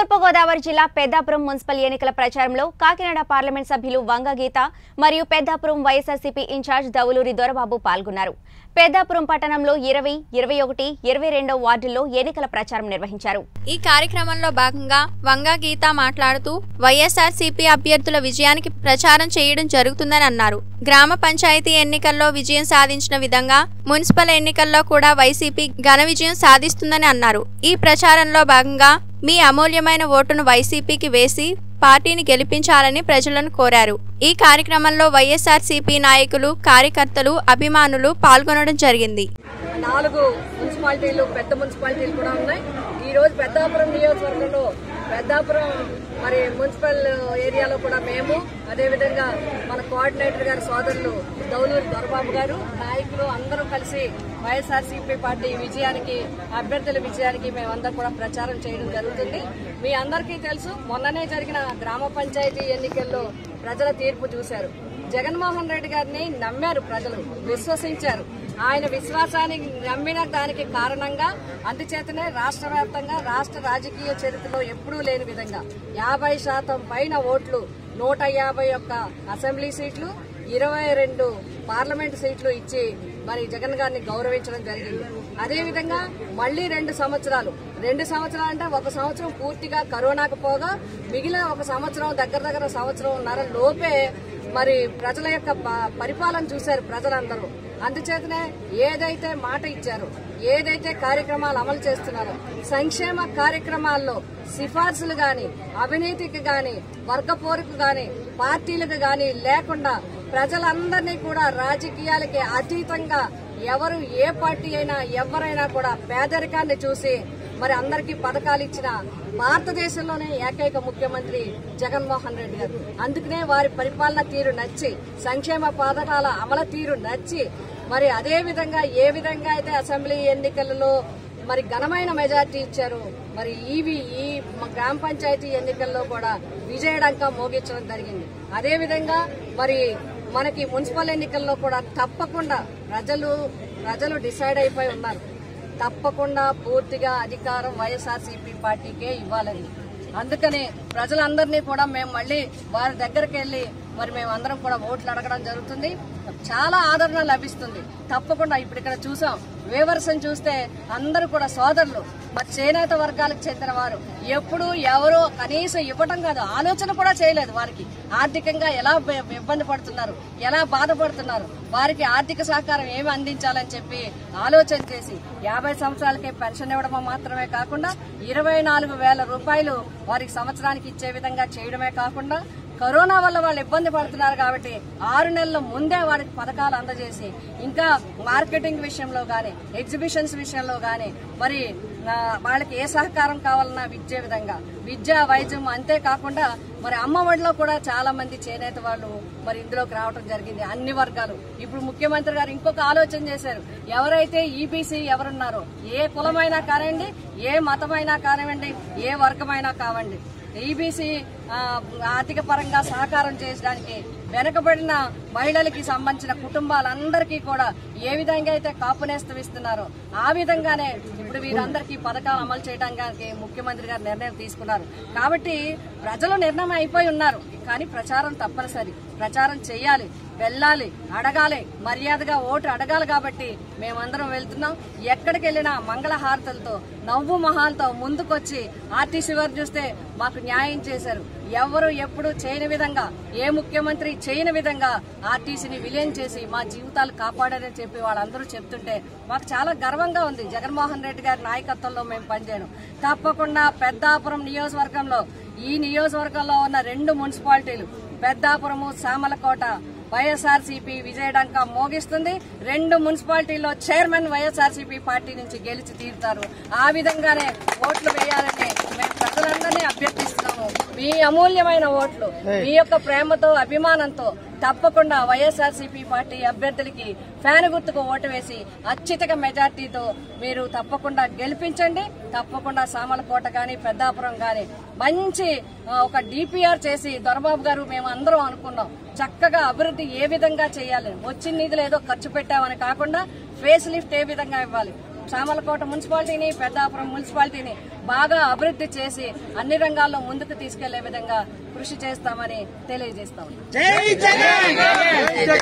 తూర్పుగోదావరి జిల్లా పెద్దాపురం మున్సిపల్ ఎన్నికల ప్రచారంలో కాకినాడ పార్లమెంట్ సభ్యులు వంగ గీత మరియు పెద్దాపురం వైఎస్ఆర్సీపీ ఇన్ఛార్జ్ దవులూరి దొరబాబు పాల్గొన్నారు పెద్దాపురం పట్టణంలో ఇరవై ఇరవై ఒకటి ఇరవై రెండో వార్డుల్లో ఎన్నికల ప్రచారం నిర్వహించారు ఈ కార్యక్రమంలో భాగంగా వంగా గీత మాట్లాడుతూ వైఎస్ఆర్ సిపి అభ్యర్థుల విజయానికి ప్రచారం చేయడం జరుగుతుందని అన్నారు గ్రామ పంచాయతీ ఎన్నికల్లో విజయం సాధించిన విధంగా మున్సిపల్ ఎన్నికల్లో కూడా వైసీపీ ఘన విజయం సాధిస్తుందని అన్నారు ఈ ప్రచారంలో భాగంగా మీ అమూల్యమైన ఓటును వైసీపీకి వేసి పార్టీని గెలిపించాలని ప్రజలను కోరారు ఈ కార్యక్రమంలో వైఎస్ఆర్ సిపి నాయకులు కార్యకర్తలు అభిమానులు పాల్గొనడం జరిగింది నాలుగు మున్సిపాలిటీలు పెద్ద మున్సిపాలిటీలు కూడా ఉన్నాయి ఈ రోజు పెద్దాపురం నియోజకవర్గంలో పెద్దాపురం మరి మున్సిపల్ ఏరియాలో కూడా మేము అదేవిధంగా మన కోఆర్డినేటర్ గారి సోదరులు దౌలూరు దొరబాబు గారు నాయకులు అందరూ కలిసి వైఎస్ఆర్సీపీ పార్టీ విజయానికి అభ్యర్థుల విజయానికి మేమందరం కూడా ప్రచారం చేయడం జరుగుతుంది మీ అందరికీ తెలుసు మొన్ననే జరిగిన గ్రామ పంచాయతీ ఎన్నికల్లో ప్రజల తీర్పు చూశారు జగన్మోహన్ రెడ్డి గారిని నమ్మారు ప్రజలు విశ్వసించారు ఆయన విశ్వాసాన్ని నమ్మిన దానికి కారణంగా అందుచేతనే రాష్ట్ర వ్యాప్తంగా రాష్ట్ర రాజకీయ చరిత్రలో ఎప్పుడూ లేని విధంగా యాభై శాతం పైన ఓట్లు నూట యాభై ఒక్క అసెంబ్లీ సీట్లు ఇరవై రెండు పార్లమెంట్ సీట్లు ఇచ్చి మరి జగన్ గారిని గౌరవించడం జరిగింది అదేవిధంగా మళ్లీ రెండు సంవత్సరాలు రెండు సంవత్సరాలు అంటే ఒక సంవత్సరం పూర్తిగా కరోనాకు పోగా మిగిలిన ఒక సంవత్సరం దగ్గర దగ్గర సంవత్సరం ఉన్నర లోపే మరి ప్రజల యొక్క ప- పరిపాలన చూశారు ప్రజలందరూ అందుచేతనే ఏదైతే మాట ఇచ్చారో ఏదైతే కార్యక్రమాలు అమలు చేస్తున్నారో సంక్షేమ కార్యక్రమాల్లో సిఫార్సులు గాని అవినీతికి గాని వర్గపోరుకు గాని పార్టీలకు గాని లేకుండా ప్రజలందరినీ కూడా రాజకీయాలకి అతీతంగా ఎవరు ఏ పార్టీ అయినా ఎవరైనా కూడా పేదరికాన్ని చూసి మరి అందరికీ పథకాలు ఇచ్చిన భారతదేశంలోనే ఏకైక ముఖ్యమంత్రి జగన్మోహన్ రెడ్డి గారు అందుకనే వారి పరిపాలన తీరు నచ్చి సంక్షేమ పథకాల అమలు తీరు నచ్చి మరి అదే విధంగా ఏ విధంగా అయితే అసెంబ్లీ ఎన్నికలలో మరి ఘనమైన మెజార్టీ ఇచ్చారు మరి ఈవి ఈ మ- గ్రామ పంచాయతీ ఎన్నికల్లో కూడా విజయడంక మోగించడం జరిగింది అదే విధంగా మరి మనకి మున్సిపల్ ఎన్నికల్లో కూడా తప్పకుండా ప్రజలు ప్రజలు డిసైడ్ అయిపోయి ఉన్నారు తప్పకుండా పూర్తిగా అధికారం వైఎస్ఆర్సీపీ పార్టీకే ఇవ్వాలని అందుకని ప్రజలందరినీ కూడా మేము మళ్ళీ వారి దగ్గరికి వెళ్ళి మరి మేమందరం కూడా ఓట్లు అడగడం జరుగుతుంది చాలా ఆదరణ లభిస్తుంది తప్పకుండా ఇప్పుడు ఇక్కడ చూసాం వేవర్సన్ చూస్తే అందరూ కూడా సోదరులు మరి చేనేత వర్గాలకు చెందిన వారు ఎప్పుడు ఎవరో కనీసం ఇవ్వటం కాదు ఆలోచన కూడా చేయలేదు వారికి ఆర్థికంగా ఎలా బ- ఇబ్బంది పడుతున్నారు ఎలా బాధపడుతున్నారు వారికి ఆర్థిక సహకారం ఏమి అందించాలని చెప్పి ఆలోచన చేసి యాభై సంవత్సరాలకే పెన్షన్ ఇవ్వడం మాత్రమే కాకుండా ఇరవై నాలుగు వేల రూపాయలు వారికి సంవత్సరానికి ఇచ్చే విధంగా చేయడమే కాకుండా కరోనా వల్ల వాళ్ళు ఇబ్బంది పడుతున్నారు కాబట్టి ఆరు నెలల ముందే వారికి పథకాలు అందజేసి ఇంకా మార్కెటింగ్ విషయంలో గాని ఎగ్జిబిషన్స్ విషయంలో గాని మరి ఆ, వాళ్ళకి ఏ సహకారం కావాలన్నా ఇచ్చే విధంగా విద్య వైద్యం అంతేకాకుండా మరి అమ్మ ఒడిలో కూడా చాలా మంది చేనేత వాళ్ళు మరి ఇందులోకి రావడం జరిగింది అన్ని వర్గాలు ఇప్పుడు ముఖ్యమంత్రి గారు ఇంకొక ఆలోచన చేశారు ఎవరైతే ఈబీసీ ఎవరున్నారో ఏ కులమైనా కానివ్వండి ఏ మతమైనా కానివ్వండి ఏ వర్గమైనా కావండి ఈబీసీ ఆర్థిక పరంగా సహకారం చేయడానికి వెనుకబడిన మహిళలకి సంబంధించిన కుటుంబాలందరికీ కూడా ఏ విధంగా అయితే కాపు నేస్తం ఇస్తున్నారో ఆ విధంగానే ఇప్పుడు వీరందరికీ పథకాలు అమలు చేయడానికి ముఖ్యమంత్రి గారు నిర్ణయం తీసుకున్నారు కాబట్టి ప్రజలు నిర్ణయం అయిపోయి ఉన్నారు కానీ ప్రచారం తప్పనిసరి ప్రచారం చేయాలి వెళ్ళాలి అడగాలి మర్యాదగా ఓటు అడగాలి కాబట్టి మేమందరం వెళ్తున్నాం ఎక్కడికి వెళ్ళినా మంగళహారతలతో నవ్వు మహాలతో ముందుకొచ్చి ఆర్టీసీ వారు చూస్తే మాకు న్యాయం చేశారు ఎవరు ఎప్పుడు చేయని విధంగా ఏ ముఖ్యమంత్రి చేయని విధంగా ఆర్టీసీని విలీనం చేసి మా జీవితాలు కాపాడారని చెప్పి వాళ్ళందరూ చెప్తుంటే మాకు చాలా గర్వంగా ఉంది జగన్మోహన్ రెడ్డి గారి నాయకత్వంలో మేము పనిచేయడం తప్పకుండా పెద్దాపురం నియోజకవర్గంలో ఈ నియోజకవర్గంలో ఉన్న రెండు మున్సిపాలిటీలు పెద్దాపురము సామలకోట వైఎస్ఆర్సీపీ విజయడంక మోగిస్తుంది రెండు మున్సిపాలిటీల్లో చైర్మన్ వైఎస్ఆర్సీపీ పార్టీ నుంచి గెలిచి తీరుతారు ఆ విధంగానే ఓట్లు వేయాలని మేము ప్రజలందరినీ అభ్యర్థిస్తున్నాము మీ అమూల్యమైన ఓట్లు మీ యొక్క ప్రేమతో అభిమానంతో తప్పకుండా వైఎస్ఆర్సీపీ పార్టీ అభ్యర్థులకి ఫ్యాన్ గుర్తుకు ఓటు వేసి అత్యధిక మెజార్టీతో మీరు తప్పకుండా గెలిపించండి తప్పకుండా సామలకోట గాని పెద్దాపురం గాని మంచి ఆ, ఒక డిపిఆర్ చేసి దొరబాబు గారు మేము అందరం అనుకున్నాం చక్కగా అభివృద్ధి ఏ విధంగా చేయాలి వచ్చిన నిధులు ఏదో ఖర్చు పెట్టామని కాకుండా ఫేస్ లిఫ్ట్ ఏ విధంగా ఇవ్వాలి సామలకోట మున్సిపాలిటీని పెద్దాపురం మున్సిపాలిటీని బాగా అభివృద్ధి చేసి అన్ని రంగాల్లో ముందుకు తీసుకెళ్లే విధంగా కృషి చేస్తామని తెలియజేస్తాం